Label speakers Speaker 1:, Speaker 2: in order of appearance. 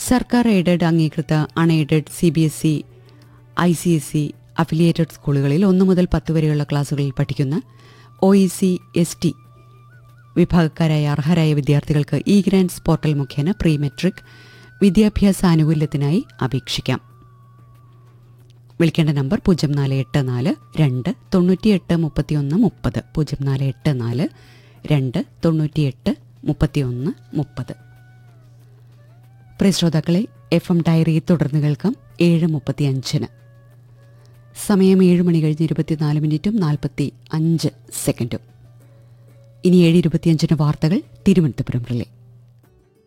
Speaker 1: സർക്കാർ എയ്ഡഡ് അംഗീകൃത unaided C B S E I C S E affiliated സ്കൂളുകളിൽ ഒന്നു മുതൽ പത്ത് വരെയുള്ള ക്ലാസുകളിൽ പഠിക്കുന്ന O E C S T വിഭാഗക്കാരായ അർഹരായ വിദ്യാർത്ഥികൾക്ക് ഇ ഗ്രാൻഡ്സ് പോർട്ടൽ മുഖേന പ്രീ മെട്രിക് വിദ്യാഭ്യാസ ആനുകൂല്യത്തിനായി അപേക്ഷിക്കാം വിളിക്കേണ്ട നമ്പർ പൂജ്യം നാല് എട്ട് നാല് രണ്ട് തൊണ്ണൂറ്റിയെട്ട് മുപ്പത്തിയൊന്ന് മുപ്പത് പൂജ്യം നാല് എട്ട് നാല് രണ്ട് തൊണ്ണൂറ്റിയെട്ട് മുപ്പത്തിയൊന്ന് മുപ്പത് പ്രിയ ശ്രോതാക്കളെ എഫ് എം ഡയറി തുടർന്ന് കേൾക്കാം ഏഴ് മുപ്പത്തി അഞ്ചിന് സമയം ഏഴ് മണി കഴിഞ്ഞ് ഇരുപത്തിനാല് മിനിറ്റും നാൽപ്പത്തി അഞ്ച് സെക്കൻഡും ഇനി ഏഴ് ഇരുപത്തിയഞ്ചിന് വാർത്തകൾ തിരുവനന്തപുരം റിലേ